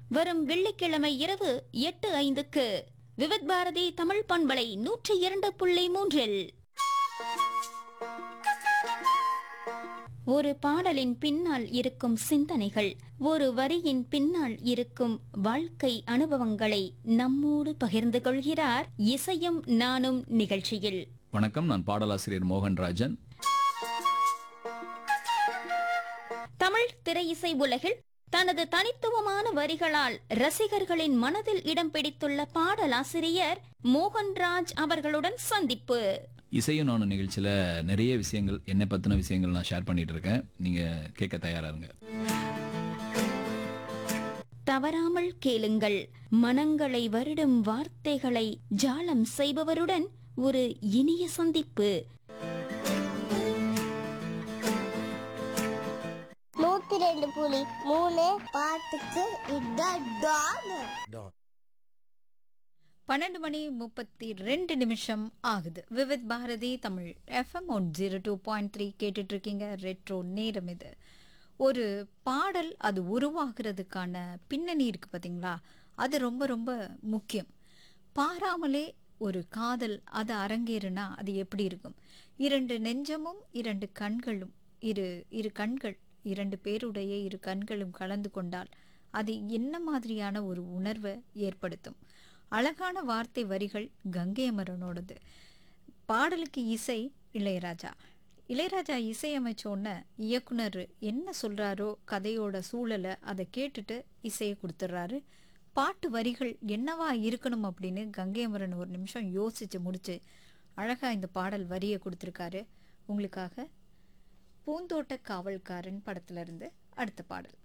வரும் வெள்ளிக்கிழமை இரவு எட்டு ஐந்துக்கு விவித் பாரதி தமிழ் பண்பலை நூற்றி இரண்டு புள்ளி மூன்றில் ஒரு பாடலின் பின்னால் இருக்கும் சிந்தனைகள் ஒரு வரியின் பின்னால் இருக்கும் வாழ்க்கை அனுபவங்களை நம்மோடு பகிர்ந்து கொள்கிறார் இசையும் நானும் நிகழ்ச்சியில் வணக்கம் நான் பாடலாசிரியர் மோகன்ராஜன் தமிழ் திரையிசை உலகில் தனது தனித்துவமான வரிகளால் ரசிகர்களின் மனதில் இடம் பிடித்துள்ள பாடலாசிரியர் மோகன்ராஜ் அவர்களுடன் சந்திப்பு இசையும் நானும் நிகழ்ச்சியில நிறைய விஷயங்கள் என்னை பத்தின விஷயங்கள் நான் ஷேர் பண்ணிட்டு இருக்கேன் நீங்க கேட்க தயாரா இருங்க தவறாமல் கேளுங்கள் மனங்களை வருடும் வார்த்தைகளை ஜாலம் செய்பவருடன் ஒரு இனிய சந்திப்பு நூத்தி ரெண்டு புலி மூணு பாட்டுக்கு இதான் டான் பன்னெண்டு மணி முப்பத்தி ரெண்டு நிமிஷம் ஆகுது Vividh Bharati Tamil FM one zero two point three கேட்டுட்டு இருக்கீங்க ரெட்ரோ நேரம் இது ஒரு பாடல் அது உருவாகிறதுக்கான பின்னணி இருக்கு பாத்தீங்களா அது ரொம்ப ரொம்ப முக்கியம் பாராமலே ஒரு காதல் அது அரங்கேறுனா அது எப்படி இருக்கும் இரண்டு நெஞ்சமும் இரண்டு கண்களும் இரு இரு கண்கள் இரண்டு பேருடைய இரு கண்களும் கலந்து கொண்டால் அது என்ன மாதிரியான ஒரு உணர்வை ஏற்படுத்தும் அழகான வார்த்தை வரிகள் கங்கை அமரனோடது பாடலுக்கு இசை இளையராஜா இளையராஜா இசையமைச்சோன்ன இயக்குனர் என்ன சொல்றாரோ கதையோட சூழலை அதை கேட்டுட்டு இசையை கொடுத்துட்றாரு பாட்டு வரிகள் என்னவா இருக்கணும் அப்படின்னு கங்கை அமரன் ஒரு நிமிஷம் யோசிச்சு முடிச்சு அழகா இந்த பாடல் வரியை கொடுத்துருக்காரு உங்களுக்காக பூந்தோட்ட காவல்காரன் படத்துல இருந்து அடுத்த பாடல்